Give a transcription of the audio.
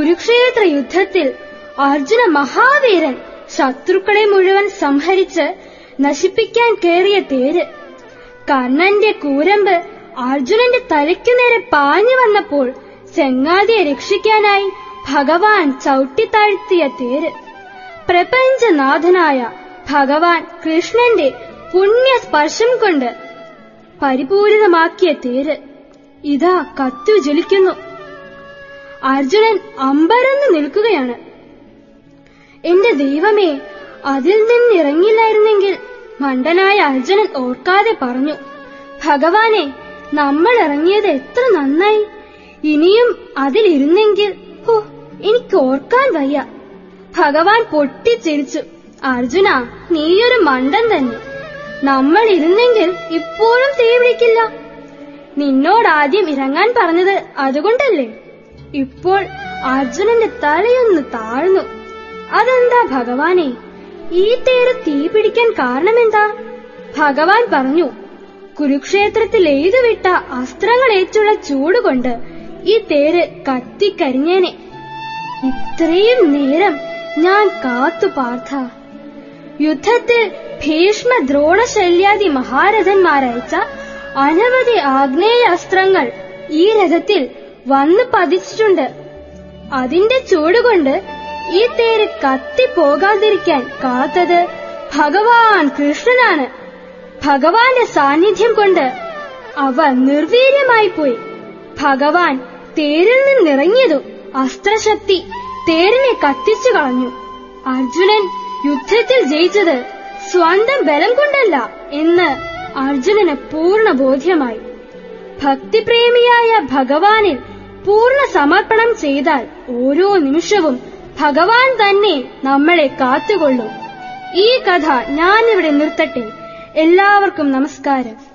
കുരുക്ഷേത്ര യുദ്ധത്തിൽ അർജുന മഹാവീരൻ ശത്രുക്കളെ മുഴുവൻ സംഹരിച്ച് നശിപ്പിക്കാൻ കേറിയ തേര് കർണന്റെ കൂരമ്പ് അർജുനന്റെ തലയ്ക്കു നേരെ പാഞ്ഞു വന്നപ്പോൾ ചെങ്ങാതിയെ രക്ഷിക്കാനായി ഭഗവാൻ ചവിട്ടിത്താഴ്ത്തിയ തേര് പ്രപഞ്ചനാഥനായ ഭഗവാൻ കൃഷ്ണന്റെ പുണ്യസ്പർശം കൊണ്ട് പരിപൂരിതമാക്കിയ തേര് ഇതാ കത്തു ജ്വലിക്കുന്നു അർജുനൻ അമ്പരന്ന് നിൽക്കുകയാണ് എന്റെ ദൈവമേ അതിൽ നിന്നിറങ്ങില്ലായിരുന്നെങ്കിൽ മണ്ടനായ അർജുനൻ ഓർക്കാതെ പറഞ്ഞു ഭഗവാനെ നമ്മൾ ഇറങ്ങിയത് എത്ര നന്നായി ഇനിയും അതിലിരുന്നെങ്കിൽ ഹോ എനിക്ക് ഓർക്കാൻ വയ്യ ഭഗവാൻ പൊട്ടിച്ചിരിച്ചു അർജുന നീയൊരു മണ്ടൻ തന്നെ നമ്മൾ ഇരുന്നെങ്കിൽ ഇപ്പോഴും തീ പിടിക്കില്ല നിന്നോട് ആദ്യം ഇറങ്ങാൻ പറഞ്ഞത് അതുകൊണ്ടല്ലേ ഇപ്പോൾ അർജുനന്റെ തലയൊന്ന് താഴ്ന്നു അതെന്താ ഭഗവാനെ ഈ തേര് തീ പിടിക്കാൻ കാരണമെന്താ ഭഗവാൻ പറഞ്ഞു കുരുക്ഷേത്രത്തിൽ എഴുതുവിട്ട അസ്ത്രങ്ങളേറ്റുള്ള ചൂടുകൊണ്ട് ഈ തേര് കത്തിക്കരിഞ്ഞേനെ ഇത്രയും നേരം ഞാൻ കാത്തു പാർത്ഥ യുദ്ധത്തിൽ ഭീഷ്മ ദ്രോണശല്യാദി മഹാരഥന്മാരയച്ച അനവധി ആഗ്നേയ അസ്ത്രങ്ങൾ ഈ രഥത്തിൽ വന്ന് പതിച്ചിട്ടുണ്ട് അതിന്റെ ചൂടുകൊണ്ട് ഈ തേര് കത്തിപ്പോകാതിരിക്കാൻ കാത്തത് ഭഗവാൻ കൃഷ്ണനാണ് ഭഗവാന്റെ സാന്നിധ്യം കൊണ്ട് അവ നിർവീര്യമായി പോയി ഭഗവാൻ തേരിൽ നിന്നിറങ്ങിയതും അസ്ത്രശക്തി തേരിനെ കത്തിച്ചു കളഞ്ഞു അർജുനൻ യുദ്ധത്തിൽ ജയിച്ചത് സ്വന്തം ബലം കൊണ്ടല്ല എന്ന് അർജുനന് പൂർണ്ണ ബോധ്യമായി ഭക്തിപ്രേമിയായ ഭഗവാനിൽ പൂർണ്ണ സമർപ്പണം ചെയ്താൽ ഓരോ നിമിഷവും ഭഗവാൻ തന്നെ നമ്മളെ കാത്തുകൊള്ളും ഈ കഥ ഞാനിവിടെ നിർത്തട്ടെ എല്ലാവർക്കും നമസ്കാരം